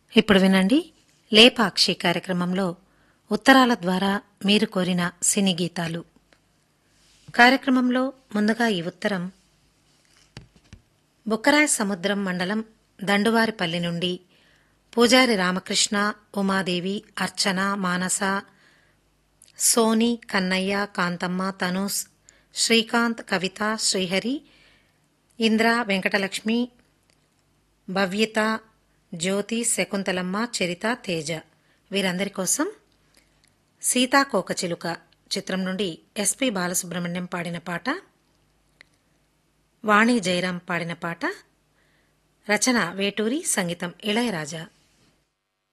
ఇప్పుడు వినండి లేపాక్షి కార్యక్రమంలో ఉత్తరాల ద్వారా మీరు కోరిన సినీ గీతాలు కార్యక్రమంలో ముందుగా ఈ ఉత్తరం బుక్కరాయ సముద్రం మండలం దండువారిపల్లి నుండి పూజారి రామకృష్ణ ఉమాదేవి అర్చన మానస సోని కన్నయ్య కాంతమ్మ తనూస్ శ్రీకాంత్ కవిత శ్రీహరి ఇంద్ర వెంకటలక్ష్మి భవ్యత జ్యోతి శకుంతలమ్మ చరిత తేజ వీరందరి కోసం సీతాకోకచిలుక చిత్రం నుండి ఎస్పి బాలసుబ్రహ్మణ్యం పాడిన పాట వాణి జయరాం పాడిన పాట రచన వేటూరి సంగీతం ఇళయరాజా